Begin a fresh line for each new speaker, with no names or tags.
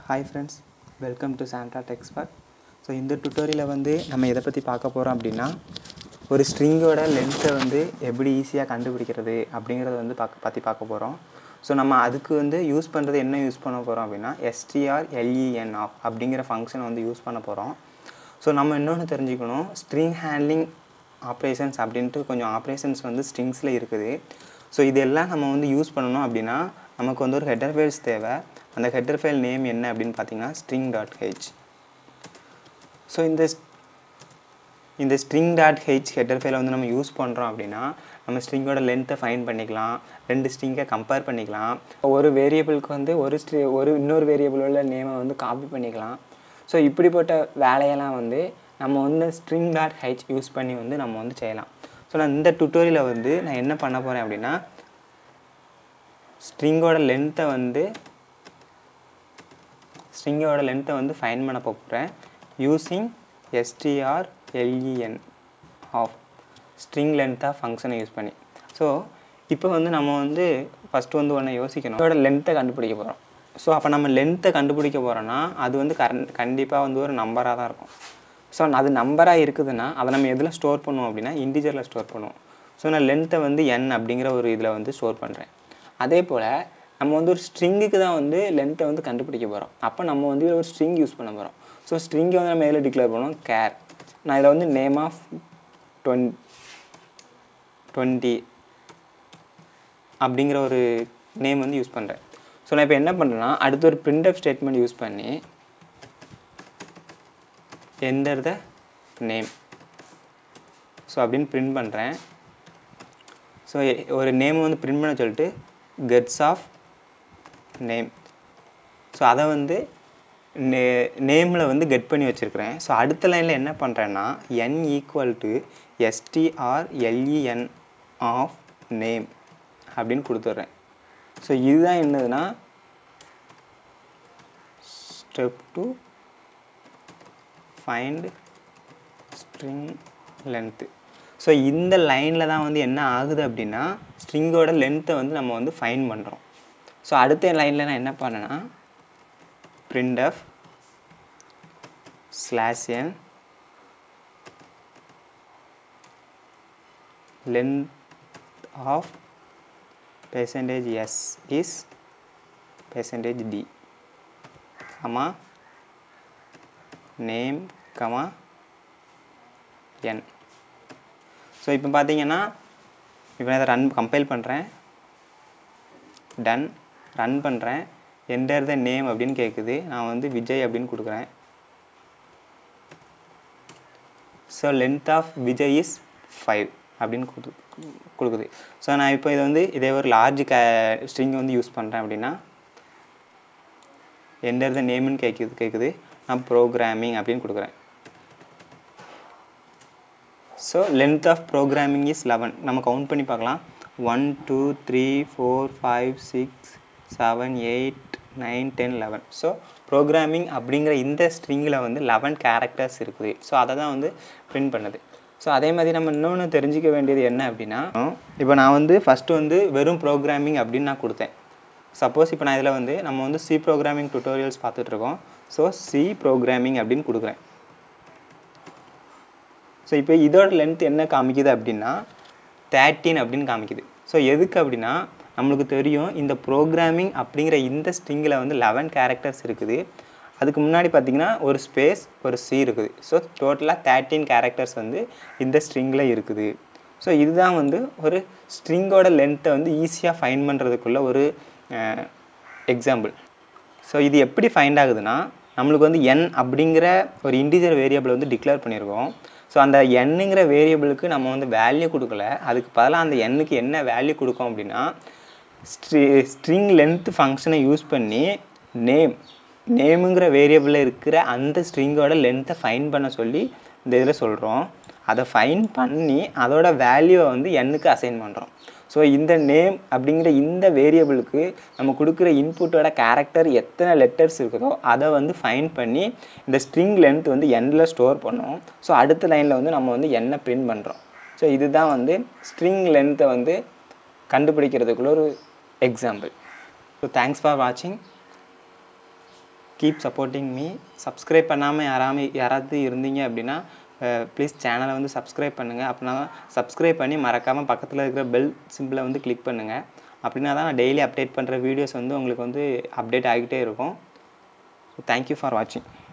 hi friends welcome to Santa techspert so இந்த டுட்டோரியலில் வந்து நம்ம எதை பற்றி பார்க்க போகிறோம் அப்படின்னா ஒரு ஸ்ட்ரிங்கோட லென்த்தை வந்து எப்படி ஈஸியாக கண்டுபிடிக்கிறது அப்படிங்கிறத வந்து பார்க்க பற்றி பார்க்க போகிறோம் ஸோ நம்ம அதுக்கு வந்து யூஸ் பண்ணுறது என்ன யூஸ் பண்ண போகிறோம் அப்படின்னா எஸ்டிஆர் எல்இஎன் ஆஃப் அப்படிங்கிற ஃபங்க்ஷனை வந்து யூஸ் பண்ண போகிறோம் ஸோ நம்ம இன்னொன்று தெரிஞ்சுக்கணும் ஸ்ட்ரிங் ஹேண்ட்லிங் ஆப்ரேஷன்ஸ் அப்படின்ட்டு கொஞ்சம் ஆப்ரேஷன்ஸ் வந்து ஸ்ட்ரிங்ஸில் இருக்குது ஸோ இதெல்லாம் நம்ம வந்து யூஸ் பண்ணணும் அப்படின்னா நமக்கு வந்து ஒரு ஹெட்டர் ஃபைல்ஸ் தேவை அந்த ஹெட்டர் ஃபைல் நேம் என்ன அப்படின்னு பார்த்தீங்கன்னா ஸ்ட்ரிங் டாட் ஹெச் ஸோ இந்த இந்த ஸ்ட்ரிங் டாட் ஹெச் ஹெட்டர் ஃபைலை வந்து நம்ம யூஸ் பண்ணுறோம் அப்படின்னா நம்ம ஸ்ட்ரிங்கோட லென்த்தை ஃபைன் பண்ணிக்கலாம் ரெண்டு ஸ்ட்ரிங்கை கம்பேர் பண்ணிக்கலாம் ஒரு வேரியபிளுக்கு வந்து ஒரு ஸ்ட்ரி ஒரு இன்னொரு வேரியபிளோட நேமை வந்து காப்பி பண்ணிக்கலாம் ஸோ இப்படிப்பட்ட வேலையெல்லாம் வந்து நம்ம வந்து ஸ்ட்ரிங் டாட் ஹெச் யூஸ் பண்ணி வந்து நம்ம வந்து செய்யலாம் ஸோ நான் இந்த டுட்டோரியலில் வந்து நான் என்ன பண்ண போகிறேன் அப்படின்னா ஸ்ட்ரிங்கோட லென்த்தை வந்து ஸ்ட்ரிங்கோட லென்த்தை வந்து ஃபைன் பண்ண போகிறேன் using STR LEN of string லென்த்தாக ஃபங்க்ஷனை யூஸ் பண்ணி ஸோ இப்போ வந்து நம்ம வந்து ஃபஸ்ட்டு வந்து ஒன்று யோசிக்கணும் இதோட லென்த்தை கண்டுபிடிக்க போகிறோம் ஸோ அப்போ நம்ம லென்த்தை கண்டுபிடிக்க போகிறோன்னா அது வந்து கரண் கண்டிப்பாக வந்து ஒரு நம்பராக தான் இருக்கும் ஸோ அது நம்பராக இருக்குதுன்னா அதை நம்ம எதில் ஸ்டோர் பண்ணுவோம் அப்படின்னா இன்டிஜரில் ஸ்டோர் பண்ணுவோம் ஸோ நான் லென்த்தை வந்து என் அப்படிங்கிற ஒரு இதில் வந்து ஸ்டோர் பண்ணுறேன் அதே போல் நம்ம வந்து ஒரு ஸ்ட்ரிங்குக்கு தான் வந்து லென்த்தை வந்து கண்டுபிடிக்க போகிறோம் அப்போ நம்ம வந்து ஒரு ஸ்ட்ரிங் யூஸ் பண்ண போகிறோம் ஸோ ஸ்ட்ரிங்கை வந்து நம்ம எதில் டிக்ளேர் பண்ணுவோம் கேர் நான் இதில் வந்து நேம் ஆஃப் டுவென் டுவெண்ட்டி அப்படிங்கிற ஒரு நேம் வந்து யூஸ் பண்ணுறேன் ஸோ நான் இப்போ என்ன பண்ணுறேன்னா அடுத்து ஒரு பிரிண்டப் ஸ்டேட்மெண்ட் யூஸ் பண்ணி என்டர் த நேம் ஸோ அப்படின்னு பிரிண்ட் பண்ணுறேன் ஸோ ஒரு நேம் வந்து பிரிண்ட் பண்ண சொல்லிட்டு கெட்ஸ் ஆஃப் நேம் ஸோ அதை வந்து நே நேமில் வந்து கெட் பண்ணி வச்சுருக்கிறேன் ஸோ அடுத்த லைனில் என்ன பண்ணுறேன்னா n equal to STR LEN of name அப்படின்னு கொடுத்துட்றேன் ஸோ இதுதான் என்னதுன்னா step to find string length so இந்த லைனில் தான் வந்து என்ன ஆகுது அப்படின்னா ஸ்ட்ரிங்கோட லென்த்தை வந்து நம்ம வந்து ஃபைன் பண்ணுறோம் ஸோ அடுத்த லைனில் நான் என்ன பண்ணேன்னா print of slash n length of percentage s is percentage d comma name comma n so இப்போ பார்த்தீங்கன்னா இப்போ நான் இதை ரன் கம்பைல் பண்ணுறேன் டன் ரன் பண்ணுறேன் என்டர் த நேம் அப்படின்னு கேட்குது நான் வந்து விஜய் அப்படின்னு கொடுக்குறேன் so length of Vijay is five அப்படின்னு கொடு கொடுக்குது ஸோ நான் இப்போ இதை வந்து இதே ஒரு லார்ஜ் க ஸ்ட்ரிங் வந்து யூஸ் பண்ணுறேன் அப்படின்னா என்டர் த நேம்னு கேட்குது கேட்குது நான் ப்ரோக்ராமிங் அப்படின்னு கொடுக்குறேன் so length of programming is eleven நம்ம கவுண்ட் பண்ணி பார்க்கலாம் one two three four five six seven eight nine ten eleven so programming அப்படிங்கிற இந்த ஸ்ட்ரிங்கில் வந்து லெவன் கேரக்டர்ஸ் இருக்குது ஸோ அதை தான் வந்து பிரிண்ட் பண்ணுது ஸோ அதே மாதிரி நம்ம இன்னொன்று தெரிஞ்சிக்க வேண்டியது என்ன அப்படின்னா இப்போ நான் வந்து ஃபஸ்ட்டு வந்து வெறும் ப்ரோக்ராமிங் அப்படின்னு நான் கொடுத்தேன் சப்போஸ் இப்போ நான் இதில் வந்து நம்ம வந்து சி ப்ரோக்ராமிங் டுட்டோரியல்ஸ் பார்த்துட்ருக்கோம் ஸோ சி ப்ரோக்ராமிங் அப்படின்னு கொடுக்குறேன் ஸோ இப்போ இதோட லென்த் என்ன காமிக்குது அப்படின்னா தேர்ட்டீன் அப்படின்னு காமிக்குது ஸோ எதுக்கு அப்படின்னா நம்மளுக்கு தெரியும் இந்த ப்ரோக்ராமிங் அப்படிங்கிற இந்த ஸ்ட்ரிங்கில் வந்து லெவன் கேரக்டர்ஸ் இருக்குது அதுக்கு முன்னாடி பார்த்திங்கன்னா ஒரு ஸ்பேஸ் ஒரு சி இருக்குது ஸோ டோட்டலாக தேர்ட்டீன் கேரக்டர்ஸ் வந்து இந்த ஸ்ட்ரிங்கில் இருக்குது ஸோ இதுதான் வந்து ஒரு ஸ்ட்ரிங்கோட லென்த்தை வந்து ஈஸியாக ஃபைன் பண்ணுறதுக்குள்ள ஒரு எக்ஸாம்பிள் ஸோ இது எப்படி ஃபைண்ட் ஆகுதுன்னா நம்மளுக்கு வந்து என் அப்படிங்கிற ஒரு இன்டிஜர் வேரியபிள் வந்து டிக்ளேர் பண்ணியிருக்கோம் ஸோ அந்த எண்ணுங்கிற வேரியபிளுக்கு நம்ம வந்து வேல்யூ கொடுக்கல அதுக்கு பதிலாக அந்த எண்ணுக்கு என்ன வேல்யூ கொடுக்கோம் அப்படின்னா ஸ்ட்ரி ஸ்ட்ரிங் லென்த் ஃபங்க்ஷனை யூஸ் பண்ணி நேம் நேமுங்கிற வேரியபிளில் இருக்கிற அந்த ஸ்ட்ரிங்கோட லென்த்தை ஃபைன் பண்ண சொல்லி இந்த இதில் சொல்கிறோம் அதை ஃபைன் பண்ணி அதோட வேல்யூவை வந்து எண்ணுக்கு அசைன் பண்ணுறோம் ஸோ இந்த நேம் அப்படிங்கிற இந்த வேரியபிளுக்கு நம்ம கொடுக்குற இன்புட்டோட கேரக்டர் எத்தனை லெட்டர்ஸ் இருக்குதோ அதை வந்து ஃபைன் பண்ணி இந்த ஸ்ட்ரிங் லென்த் வந்து எண்ணில் ஸ்டோர் பண்ணோம் ஸோ அடுத்த லைனில் வந்து நம்ம வந்து எண்ணை பிரிண்ட் பண்ணுறோம் ஸோ இதுதான் வந்து ஸ்ட்ரிங் லென்த்தை வந்து கண்டுபிடிக்கிறதுக்குள்ள ஒரு எக்ஸாம்பிள் ஸோ தேங்க்ஸ் ஃபார் வாட்சிங் கீப் சப்போர்ட்டிங் மீ சப்ஸ்கிரைப் பண்ணாமல் யாராம யாராவது இருந்தீங்க அப்படின்னா ப்ளீஸ் சேனலை வந்து சப்ஸ்கிரைப் பண்ணுங்கள் அப்படின்னா சப்ஸ்கிரைப் பண்ணி மறக்காமல் பக்கத்தில் இருக்கிற பெல் சிம்பிளை வந்து கிளிக் பண்ணுங்கள் அப்படின்னா தான் நான் டெய்லி அப்டேட் பண்ணுற வீடியோஸ் வந்து உங்களுக்கு வந்து அப்டேட் ஆகிட்டே இருக்கும் ஸோ தேங்க்யூ ஃபார் வாட்சிங்